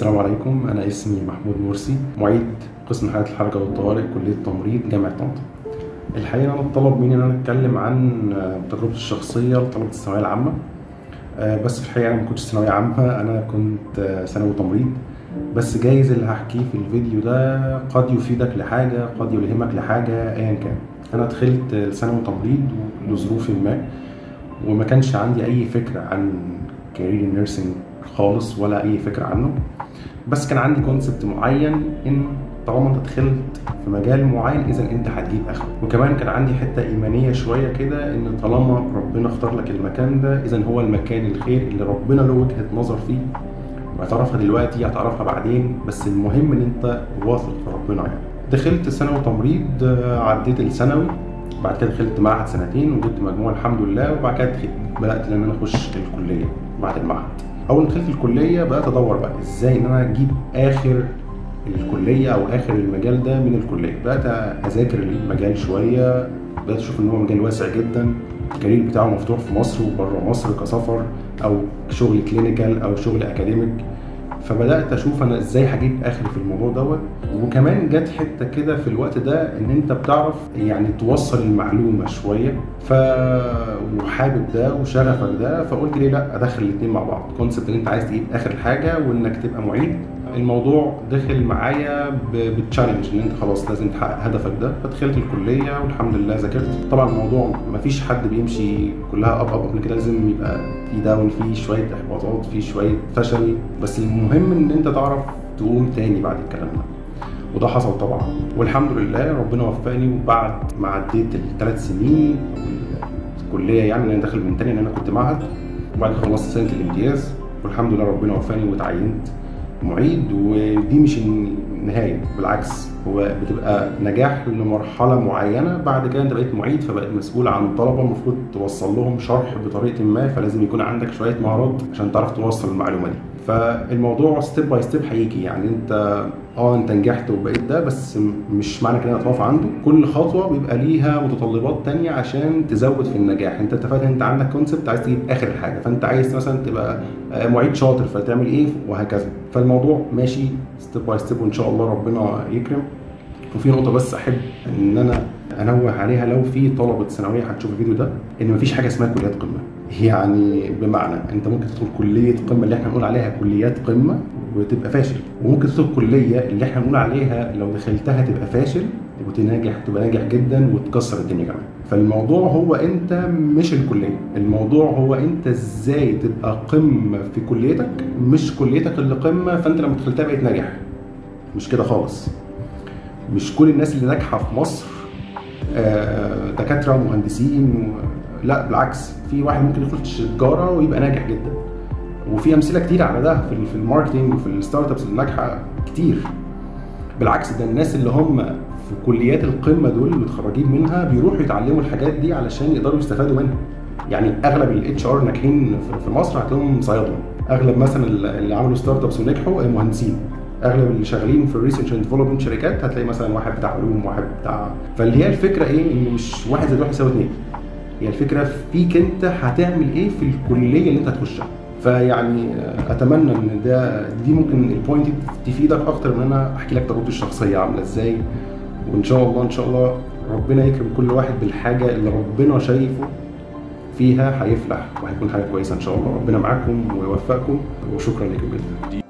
السلام عليكم أنا اسمي محمود مرسي معيد قسم حالات الحركة والطوارئ كلية تمريض جامعة طنطا الحقيقة أنا طلب مني إن أنا أتكلم عن تجربتي الشخصية لطلبة الثانوية العامة آه، بس في الحقيقة أنا ما كنتش ثانوية عامة أنا كنت آه، ثانوي تمريض بس جايز اللي هحكيه في الفيديو ده قد يفيدك لحاجة قد يلهمك لحاجة أيا كان أنا دخلت ثانوي تمريض لظروف ما وما كانش عندي أي فكرة عن كارير النيرسينج خالص ولا أي فكرة عنه بس كان عندي كونسبت معين إن طالما انت دخلت في مجال معين اذا انت هتجيب اخره وكمان كان عندي حته ايمانيه شويه كده ان طالما ربنا اختار لك المكان ده اذا هو المكان الخير اللي ربنا له وجهه نظر فيه وهتعرفها دلوقتي هتعرفها بعدين بس المهم ان انت واثق في ربنا يعني دخلت ثانوي تمريض آه، عديت الثانوي بعد كده دخلت معهد سنتين وجبت مجموع الحمد لله وبعد كده دخلت بدات ان انا اخش الكليه بعد المعهد اول ما دخلت الكليه بدات ادور بقى ازاي ان انا اجيب اخر الكليه او اخر المجال ده من الكليه بدات اذاكر المجال شويه بدات اشوف ان هو مجال واسع جدا الكارير بتاعه مفتوح في مصر وبره مصر كسفر او شغل كلينيكال او شغل اكاديميك فبدات اشوف انا ازاي هجيب اخري في الموضوع دوت وكمان جت حته كده في الوقت ده ان انت بتعرف يعني توصل المعلومه شويه ف وحابب ده وشغفك ده فقلت ليه لا ادخل الاثنين مع بعض كونسبت ان انت عايز تجيب اخر الحاجه وانك تبقى معيد الموضوع دخل معايا ب- بتشالنج ان انت خلاص لازم تحقق هدفك ده فدخلت الكليه والحمد لله ذاكرت طبعا الموضوع مفيش حد بيمشي كلها اب اب اب كده لازم يبقى في داون في شويه احباطات في شويه فشل بس المهم ان انت تعرف تقوم تاني بعد الكلام ده وده حصل طبعا والحمد لله ربنا وفقني وبعد ما عديت الثلاث سنين الكليه يعني ان انا داخل من تاني ان انا كنت معهد وبعد كده خلصت سنه الامتياز والحمد لله ربنا وفقني وتعينت معيد ودي مش النهايه بالعكس هو بتبقى نجاح لمرحله معينه بعد كده انت بقيت معيد فبقيت مسؤول عن طلبه المفروض توصل لهم شرح بطريقه ما فلازم يكون عندك شويه مهارات عشان تعرف توصل المعلومه دي فالموضوع ستيب باي ستيب هيجي يعني انت اه انت نجحت وبقيت ده بس م- مش معنى كده هتقف عنده كل خطوه بيبقى ليها متطلبات تانية عشان تزود في النجاح انت اتفقت ان انت عندك كونسبت عايز تجيب اخر حاجه فانت عايز مثلا تبقى آه، معيد شاطر فتعمل ايه وهكذا فالموضوع ماشي ستيب باي ستيب وان شاء الله ربنا يكرم وفي نقطه بس احب ان انا انوه عليها لو في طلبه ثانويه هتشوف الفيديو ده ان مفيش حاجه اسمها كليات قمه يعني بمعنى انت ممكن تدخل كليه قمه اللي احنا بنقول عليها كليات قمه وتبقى فاشل وممكن تدخل كليه اللي احنا بنقول عليها لو دخلتها تبقى فاشل وتناجح تبقى ناجح جدا وتكسر الدنيا كمان فالموضوع هو انت مش الكليه الموضوع هو انت ازاي تبقى قمه في كليتك مش كليتك اللي قمه فانت لما دخلتها بقيت ناجح مش كده خالص مش كل الناس اللي ناجحه في مصر آه، دكاتره ومهندسين و... لا بالعكس في واحد ممكن يخش تجاره ويبقى ناجح جدا وفي امثله كتير على ده في ال- في الماركتينج وفي الستارت ابس الناجحه كتير بالعكس ده الناس اللي هم في كليات القمه دول اللي متخرجين منها بيروحوا يتعلموا الحاجات دي علشان يقدروا يستفادوا منها يعني اغلب الاتش ار ناجحين في- في مصر هتلاقيهم صيادله اغلب مثلا اللي عملوا ستارت ابس ونجحوا مهندسين اغلب اللي شغالين في الريسيرش اند ديفلوبمنت شركات هتلاقي مثلا واحد بتاع علوم واحد بتاع فاللي هي الفكره ايه ان مش واحد زائد واحد يساوي اتنين هي الفكره فيك انت هتعمل ايه في الكليه اللي انت هتخشها فيعني آه، اتمنى ان ده دي ممكن البوينت تفيدك اكتر من ان انا احكي لك تجربتي الشخصيه عامله ازاي وان شاء الله ان شاء الله ربنا يكرم كل واحد بالحاجه اللي ربنا شايفه فيها هيفلح وهيكون حاجه كويسه ان شاء الله ربنا معاكم ويوفقكم وشكرا لكم جدا